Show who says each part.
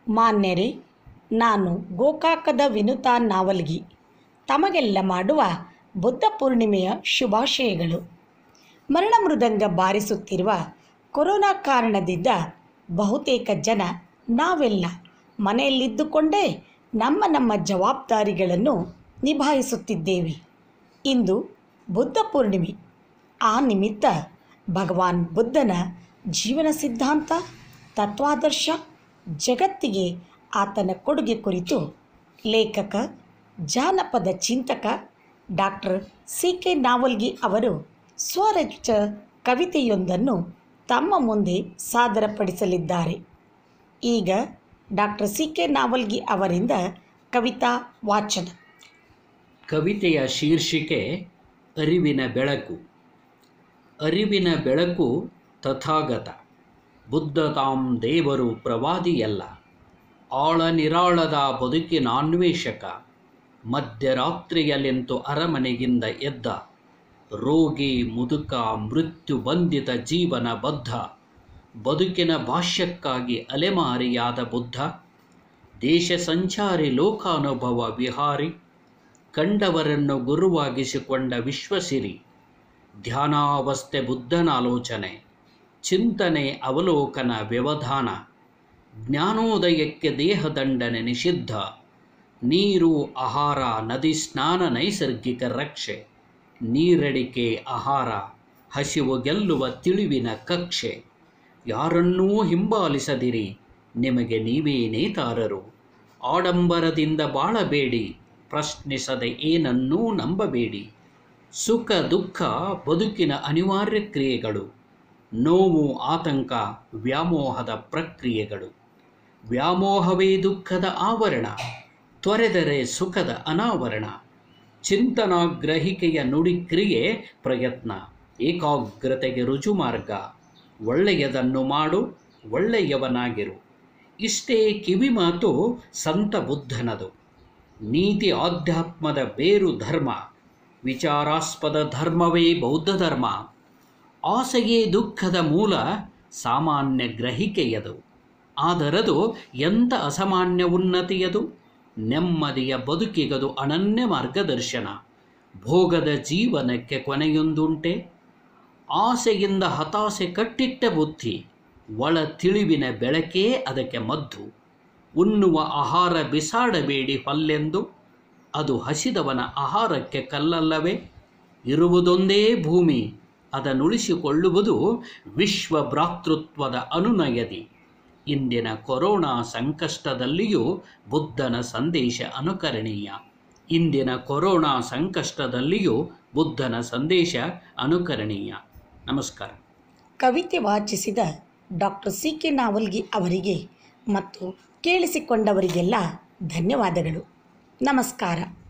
Speaker 1: ಮಾನ್ಯರೇ ನಾನು ಗೋಕಾಕದ ವಿನುತಾ ನಾವಲ್ಗಿ ತಮಗೆಲ್ಲ ಮಾಡುವ ಬುದ್ಧ ಪೂರ್ಣಿಮೆಯ ಶುಭಾಶಯಗಳು ಮರಣ ಮೃದಂಗ ಬಾರಿಸುತ್ತಿರುವ ಕೊರೋನಾ ಕಾರಣದಿಂದ ಬಹುತೇಕ ಜನ ನಾವೆಲ್ಲ ಮನೆಯಲ್ಲಿದ್ದುಕೊಂಡೇ ನಮ್ಮ ನಮ್ಮ ಜವಾಬ್ದಾರಿಗಳನ್ನು ನಿಭಾಯಿಸುತ್ತಿದ್ದೇವೆ ಇಂದು ಬುದ್ಧ ಪೂರ್ಣಿಮೆ ಆ ನಿಮಿತ್ತ ಭಗವಾನ್ ಬುದ್ಧನ ಜೀವನ ಸಿದ್ಧಾಂತ ತತ್ವಾದರ್ಶ ಜಗತ್ತಿಗೆ ಆತನ ಕೊಡುಗೆ ಕುರಿತು ಲೇಖಕ ಜಾನಪದ ಚಿಂತಕ ಡಾಕ್ಟರ್ ಸಿ ಕೆ ನಾವಲ್ಗಿ ಅವರು ಸ್ವರಚಿತ ಕವಿತೆಯೊಂದನ್ನು ತಮ್ಮ ಮುಂದೆ ಸಾದರಪಡಿಸಲಿದ್ದಾರೆ ಈಗ ಡಾಕ್ಟರ್ ಸಿ ಕೆ ನಾವಲ್ಗಿ ಅವರಿಂದ ಕವಿತಾ ವಾಚನ
Speaker 2: ಕವಿತೆಯ ಶೀರ್ಷಿಕೆ ಅರಿವಿನ ಬೆಳಕು ಅರಿವಿನ ಬೆಳಕು ತಥಾಗತ ಬುದ್ಧ ತಾಂ ದೇವರು ಪ್ರವಾದಿಯಲ್ಲ ಆಳ ನಿರಾಳದ ಬದುಕಿನ ಅನ್ವೇಷಕ ಮಧ್ಯರಾತ್ರಿಯಲೆಂತು ಅರಮನೆಗಿಂದ ಎದ್ದ ರೋಗಿ ಮುದುಕ ಮೃತ್ಯು ಬಂಧಿತ ಜೀವನ ಬದ್ಧ ಬದುಕಿನ ಭಾಷ್ಯಕ್ಕಾಗಿ ಅಲೆಮಾರಿಯಾದ ಬುದ್ಧ ದೇಶ ಸಂಚಾರಿ ಲೋಕಾನುಭವ ವಿಹಾರಿ ಕಂಡವರನ್ನು ಗುರುವಾಗಿಸಿಕೊಂಡ ವಿಶ್ವಸಿರಿ ಧ್ಯಾನಾವಸ್ಥೆ ಬುದ್ಧನ ಆಲೋಚನೆ ಚಿಂತನೆ ಅವಲೋಕನ ವ್ಯವಧಾನ ಜ್ಞಾನೋದಯಕ್ಕೆ ದೇಹದಂಡನೆ ನಿಷಿದ್ಧ ನೀರು ಆಹಾರ ನದಿ ಸ್ನಾನ ನೈಸರ್ಗಿಕ ರಕ್ಷೆ ನೀರಡಿಕೆ ಆಹಾರ ಹಸಿವು ಗೆಲ್ಲುವ ತಿಳಿವಿನ ಕಕ್ಷೆ ಯಾರನ್ನೂ ಹಿಂಬಾಲಿಸದಿರಿ ನಿಮಗೆ ನೀವೇ ನೇತಾರರು ಆಡಂಬರದಿಂದ ಬಾಳಬೇಡಿ ಪ್ರಶ್ನಿಸದೆ ಏನನ್ನೂ ನಂಬಬೇಡಿ ಸುಖ ದುಃಖ ಬದುಕಿನ ಅನಿವಾರ್ಯ ಕ್ರಿಯೆಗಳು ನೋವು ಆತಂಕ ವ್ಯಾಮೋಹದ ಪ್ರಕ್ರಿಯೆಗಳು ವ್ಯಾಮೋಹವೇ ದುಃಖದ ಆವರಣ ತೊರೆದರೆ ಸುಖದ ಅನಾವರಣ ಚಿಂತನಾ ಗ್ರಹಿಕೆಯ ನುಡಿ ಕ್ರಿಯೆ ಪ್ರಯತ್ನ ಏಕಾಗ್ರತೆಗೆ ರುಜುಮಾರ್ಗ ಒಳ್ಳೆಯದನ್ನು ಮಾಡು ಒಳ್ಳೆಯವನಾಗಿರು ಇಷ್ಟೇ ಕಿವಿಮಾತು ಸಂತ ಬುದ್ಧನದು ನೀತಿ ಆಧ್ಯಾತ್ಮದ ಬೇರು ಧರ್ಮ ವಿಚಾರಾಸ್ಪದ ಧರ್ಮವೇ ಬೌದ್ಧ ಧರ್ಮ ಆಸೆಯೇ ದುಃಖದ ಮೂಲ ಸಾಮಾನ್ಯ ಗ್ರಹಿಕೆಯದು ಆದರದು ಎಂಥ ಅಸಾಮಾನ್ಯ ಉನ್ನತಿಯದು ನೆಮ್ಮದಿಯ ಬದುಕಿಗದು ಅನನ್ಯ ಮಾರ್ಗದರ್ಶನ ಭೋಗದ ಜೀವನಕ್ಕೆ ಕೊನೆಯೊಂದುಂಟೆ ಆಸೆಯಿಂದ ಹತಾಸೆ ಕಟ್ಟಿಟ್ಟ ಬುದ್ಧಿ ಒಳ ತಿಳಿವಿನ ಬೆಳಕೇ ಅದಕ್ಕೆ ಮದ್ದು ಉಣ್ಣುವ ಆಹಾರ ಬಿಸಾಡಬೇಡಿ ಹೊಲ್ಲೆಂದು ಅದು ಹಸಿದವನ ಆಹಾರಕ್ಕೆ ಕಲ್ಲಲ್ಲವೇ ಇರುವುದೊಂದೇ ಭೂಮಿ ಅದನ್ನುಳಿಸಿಕೊಳ್ಳುವುದು ವಿಶ್ವ ಭ್ರಾತೃತ್ವದ ಅನುನಯದಿ ಇಂದಿನ ಕೊರೋನಾ ಸಂಕಷ್ಟದಲ್ಲಿಯೂ ಬುದ್ಧನ ಸಂದೇಶ ಅನುಕರಣೀಯ ಇಂದಿನ ಕೊರೋನಾ ಸಂಕಷ್ಟದಲ್ಲಿಯೂ ಬುದ್ಧನ ಸಂದೇಶ ಅನುಕರಣೀಯ ನಮಸ್ಕಾರ
Speaker 1: ಕವಿತೆ ವಾಚಿಸಿದ ಡಾಕ್ಟರ್ ಸಿ ಕೆ ನಾವಲ್ಗಿ ಅವರಿಗೆ ಮತ್ತು ಕೇಳಿಸಿಕೊಂಡವರಿಗೆಲ್ಲ ಧನ್ಯವಾದಗಳು ನಮಸ್ಕಾರ